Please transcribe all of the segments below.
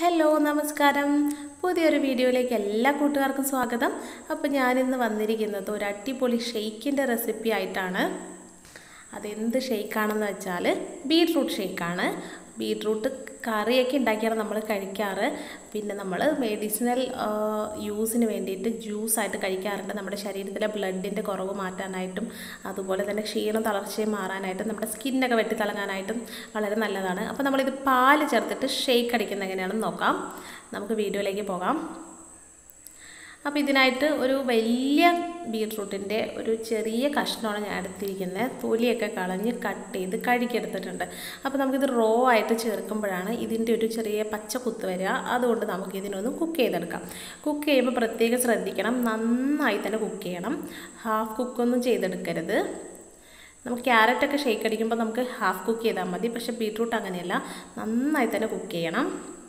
hello നമസ്കാരം പുതിയൊരു വീഡിയോയിലേക്ക് എല്ലാ കൂട്ടുകാർക്കും സ്വാഗതം അപ്പോൾ ഞാനിന്ന് വന്നിരിക്കുന്നത് ഒരു അടിപൊളി ഷെയ്ക്കിൻ്റെ റെസിപ്പി ആയിട്ടാണ് അതെന്ത് ഷെയ്ക്കാണെന്ന് വെച്ചാൽ ബീട്രൂട്ട് ഷെയ്ക്കാണ് ബീട്രൂട്ട് കറിയൊക്കെ ഉണ്ടാക്കിയാണ് നമ്മൾ കഴിക്കാറ് പിന്നെ നമ്മൾ മെഡിസിനൽ യൂസിന് വേണ്ടിയിട്ട് ജ്യൂസായിട്ട് കഴിക്കാറുണ്ട് നമ്മുടെ ശരീരത്തിലെ ബ്ലഡിൻ്റെ കുറവ് മാറ്റാനായിട്ടും അതുപോലെ തന്നെ ക്ഷീണം തളർച്ചയും മാറാനായിട്ടും നമ്മുടെ സ്കിന്നൊക്കെ വെട്ടിത്തിളങ്ങാനായിട്ടും വളരെ നല്ലതാണ് അപ്പോൾ നമ്മളിത് പാല് ചേർത്തിട്ട് ഷെയ്ക്ക് അടിക്കുന്നത് എങ്ങനെയാണെന്ന് നോക്കാം നമുക്ക് വീഡിയോയിലേക്ക് പോകാം അപ്പോൾ ഇതിനായിട്ട് ഒരു വലിയ ബീട്രൂട്ടിൻ്റെ ഒരു ചെറിയ കഷ്ണമാണ് ഞാൻ എടുത്തിരിക്കുന്നത് തൊലിയൊക്കെ കളഞ്ഞ് കട്ട് ചെയ്ത് കഴുകിയെടുത്തിട്ടുണ്ട് അപ്പോൾ നമുക്കിത് റോ ആയിട്ട് ചേർക്കുമ്പോഴാണ് ഇതിൻ്റെ ഒരു ചെറിയ പച്ച കുത്ത് വരിക അതുകൊണ്ട് നമുക്ക് ഇതിനൊന്ന് കുക്ക് ചെയ്തെടുക്കാം കുക്ക് ചെയ്യുമ്പോൾ പ്രത്യേകം ശ്രദ്ധിക്കണം നന്നായി തന്നെ കുക്ക് ചെയ്യണം ഹാഫ് കുക്കൊന്നും ചെയ്തെടുക്കരുത് നമുക്ക് ക്യാരറ്റൊക്കെ ഷേക്ക് അടിക്കുമ്പോൾ നമുക്ക് ഹാഫ് കുക്ക് ചെയ്താൽ മതി പക്ഷേ ബീട്രൂട്ട് അങ്ങനെയല്ല നന്നായി തന്നെ കുക്ക് ചെയ്യണം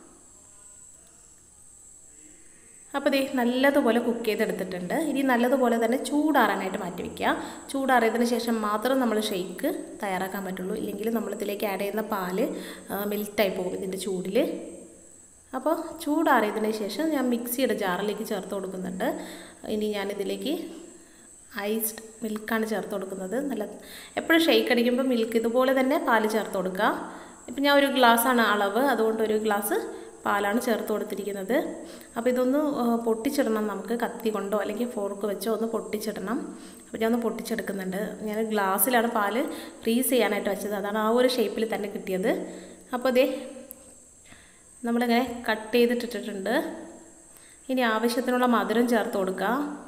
അപ്പോൾ ദേ നല്ലതുപോലെ കുക്ക് ചെയ്തെടുത്തിട്ടുണ്ട് ഇനി നല്ലതുപോലെ തന്നെ ചൂടാറാനായിട്ട് മാറ്റി വയ്ക്കുക ചൂടാറിയതിന് ശേഷം മാത്രം നമ്മൾ ഷെയ്ക്ക് തയ്യാറാക്കാൻ പറ്റുള്ളൂ ഇല്ലെങ്കിൽ നമ്മളിതിലേക്ക് ആഡ് ചെയ്യുന്ന പാല് മെൽറ്റായി പോകും ഇതിൻ്റെ ചൂടിൽ അപ്പോൾ ചൂടാറിയതിന് ശേഷം ഞാൻ മിക്സിയുടെ ജാറിലേക്ക് ചേർത്ത് കൊടുക്കുന്നുണ്ട് ഇനി ഞാനിതിലേക്ക് ഐസ്ഡ് മിൽക്കാണ് ചേർത്ത് കൊടുക്കുന്നത് നല്ല എപ്പോഴും ഷെയ്ക്ക് അടിക്കുമ്പോൾ മിൽക്ക് ഇതുപോലെ തന്നെ പാല് ചേർത്ത് കൊടുക്കുക ഇപ്പം ഞാൻ ഒരു ഗ്ലാസ്സാണ് അളവ് അതുകൊണ്ട് ഒരു ഗ്ലാസ് പാലാണ് ചേർത്ത് കൊടുത്തിരിക്കുന്നത് അപ്പോൾ ഇതൊന്ന് പൊട്ടിച്ചിടണം നമുക്ക് കത്തി കൊണ്ടോ അല്ലെങ്കിൽ ഫോർക്ക് വെച്ചോ ഒന്ന് പൊട്ടിച്ചിടണം അപ്പോൾ ഞാൻ ഒന്ന് പൊട്ടിച്ചെടുക്കുന്നുണ്ട് ഞാൻ ഗ്ലാസ്സിലാണ് പാല് ഫ്രീസ് ചെയ്യാനായിട്ട് വെച്ചത് അതാണ് ആ ഒരു ഷേപ്പിൽ തന്നെ കിട്ടിയത് അപ്പോൾ ഇതേ നമ്മളിങ്ങനെ കട്ട് ചെയ്തിട്ടിട്ടിട്ടുണ്ട് ഇനി ആവശ്യത്തിനുള്ള മധുരം ചേർത്ത് കൊടുക്കുക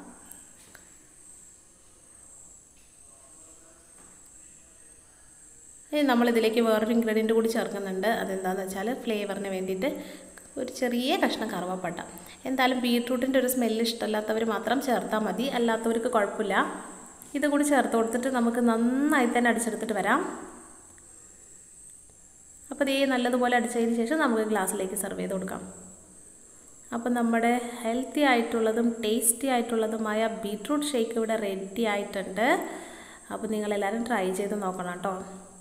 ഇനി നമ്മളിതിലേക്ക് വേറൊരു ഇൻഗ്രീഡിയൻ്റ് കൂടി ചേർക്കുന്നുണ്ട് അതെന്താണെന്ന് വെച്ചാൽ ഫ്ലേവറിന് വേണ്ടിയിട്ട് ഒരു ചെറിയ കഷ്ണം കറുവപ്പട്ട എന്തായാലും ബീട്രൂട്ടിൻ്റെ ഒരു സ്മെല്ല് ഇഷ്ടമല്ലാത്തവർ മാത്രം ചേർത്താൽ മതി അല്ലാത്തവർക്ക് കുഴപ്പമില്ല ഇത് കൂടി ചേർത്ത് കൊടുത്തിട്ട് നമുക്ക് നന്നായി തന്നെ അടിച്ചെടുത്തിട്ട് വരാം അപ്പോൾ ഇതേ നല്ലതുപോലെ അടിച്ചതിന് ശേഷം നമുക്ക് ഗ്ലാസ്സിലേക്ക് സെർവ് ചെയ്ത് കൊടുക്കാം അപ്പോൾ നമ്മുടെ ഹെൽത്തി ആയിട്ടുള്ളതും ടേസ്റ്റി ആയിട്ടുള്ളതുമായ ബീട്രൂട്ട് ഷേക്ക് ഇവിടെ റെഡി ആയിട്ടുണ്ട് അപ്പോൾ നിങ്ങളെല്ലാവരും ട്രൈ ചെയ്ത് നോക്കണം കേട്ടോ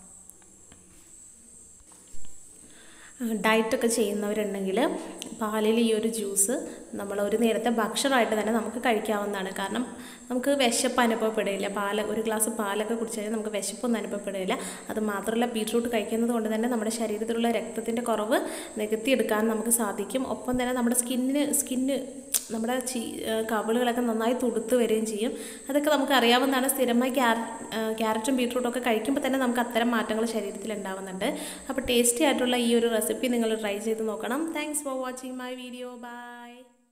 ഡയറ്റൊക്കെ ചെയ്യുന്നവരുണ്ടെങ്കിൽ പാലിൽ ഈ ഒരു ജ്യൂസ് നമ്മൾ ഒരു നേരത്തെ ഭക്ഷണമായിട്ട് തന്നെ നമുക്ക് കഴിക്കാവുന്നതാണ് കാരണം നമുക്ക് വിശപ്പ് അനുഭവപ്പെടില്ല പാൽ ഒരു ഗ്ലാസ് പാലൊക്കെ കുടിച്ചു കഴിഞ്ഞാൽ നമുക്ക് വിശപ്പൊന്നും അനുഭവപ്പെടില്ല അത് മാത്രമല്ല ബീട്രൂട്ട് കഴിക്കുന്നത് കൊണ്ട് തന്നെ നമ്മുടെ ശരീരത്തിലുള്ള രക്തത്തിൻ്റെ കുറവ് നികത്തിയെടുക്കാൻ നമുക്ക് സാധിക്കും ഒപ്പം തന്നെ നമ്മുടെ സ്കിന്നിന് സ്കിന്ന് നമ്മുടെ ചീ കവിളുകളൊക്കെ നന്നായി തുടുത്ത് വരികയും ചെയ്യും അതൊക്കെ നമുക്ക് അറിയാവുന്നതാണ് സ്ഥിരമായി ക്യാരറ്റും ബീട്രൂട്ടും ഒക്കെ കഴിക്കുമ്പോൾ തന്നെ നമുക്ക് അത്തരം മാറ്റങ്ങൾ ശരീരത്തിൽ ഉണ്ടാവുന്നുണ്ട് അപ്പോൾ ടേസ്റ്റി ആയിട്ടുള്ള ഈ ഒരു റെസിപ്പി നിങ്ങൾ ട്രൈ ചെയ്ത് നോക്കണം thanks for watching my video by